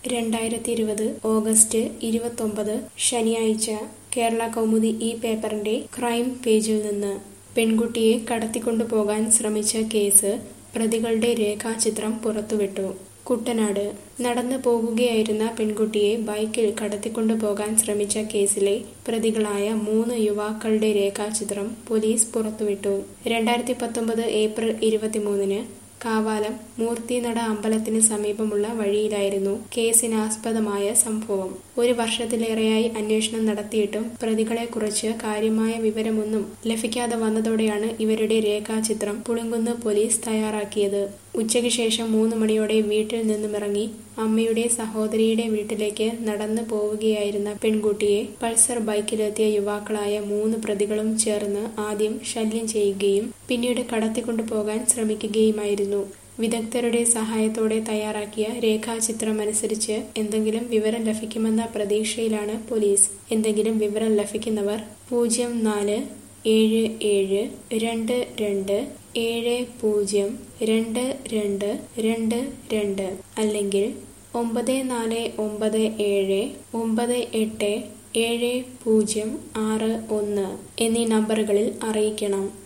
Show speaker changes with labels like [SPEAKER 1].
[SPEAKER 1] രണ്ടായിരത്തി ഇരുപത് ഓഗസ്റ്റ് ഇരുപത്തൊമ്പത് ശനിയാഴ്ച കേരള കൗമുദി ഈ പേപ്പറിന്റെ ക്രൈം പേജിൽ നിന്ന് പെൺകുട്ടിയെ കടത്തിക്കൊണ്ടുപോകാൻ ശ്രമിച്ച കേസ് പ്രതികളുടെ രേഖാചിത്രം പുറത്തുവിട്ടു കുട്ടനാട് നടന്നു പോകുകയായിരുന്ന പെൺകുട്ടിയെ ബൈക്കിൽ കടത്തിക്കൊണ്ടുപോകാൻ ശ്രമിച്ച കേസിലെ പ്രതികളായ മൂന്ന് യുവാക്കളുടെ രേഖാചിത്രം പോലീസ് പുറത്തുവിട്ടു രണ്ടായിരത്തി പത്തൊമ്പത് ഏപ്രിൽ ഇരുപത്തിമൂന്നിന് കാവാലം മൂർത്തിനട അമ്പലത്തിന് സമീപമുള്ള വഴിയിലായിരുന്നു കേസിനാസ്പദമായ സംഭവം ഒരു വർഷത്തിലേറെയായി അന്വേഷണം നടത്തിയിട്ടും പ്രതികളെക്കുറിച്ച് കാര്യമായ വിവരമൊന്നും ലഭിക്കാതെ വന്നതോടെയാണ് ഇവരുടെ രേഖാചിത്രം പുളിങ്കുന്ന് പോലീസ് തയ്യാറാക്കിയത് ഉച്ചയ്ക്ക് ശേഷം മൂന്ന് മണിയോടെ വീട്ടിൽ നിന്നുമിറങ്ങി അമ്മയുടെ സഹോദരിയുടെ വീട്ടിലേക്ക് നടന്നു പോവുകയായിരുന്ന പെൺകുട്ടിയെ പൾസർ ബൈക്കിലെത്തിയ യുവാക്കളായ മൂന്ന് പ്രതികളും ചേർന്ന് ആദ്യം ശല്യം ചെയ്യുകയും പിന്നീട് കടത്തിക്കൊണ്ടുപോകാൻ ശ്രമിക്കുകയുമായിരുന്നു വിദഗ്ധരുടെ സഹായത്തോടെ തയ്യാറാക്കിയ രേഖാചിത്രമനുസരിച്ച് എന്തെങ്കിലും വിവരം ലഭിക്കുമെന്ന പ്രതീക്ഷയിലാണ് പോലീസ് എന്തെങ്കിലും വിവരം ലഭിക്കുന്നവർ പൂജ്യം നാല് ഏഴ് ഏഴ് രണ്ട് രണ്ട് ഏഴ് പൂജ്യം രണ്ട് രണ്ട് രണ്ട് രണ്ട് അല്ലെങ്കിൽ ഒമ്പത് നാല് ഒമ്പത് ഏഴ് ഒമ്പത് എട്ട് ഏഴ് പൂജ്യം ആറ് ഒന്ന് എന്നീ നമ്പറുകളിൽ അറിയിക്കണം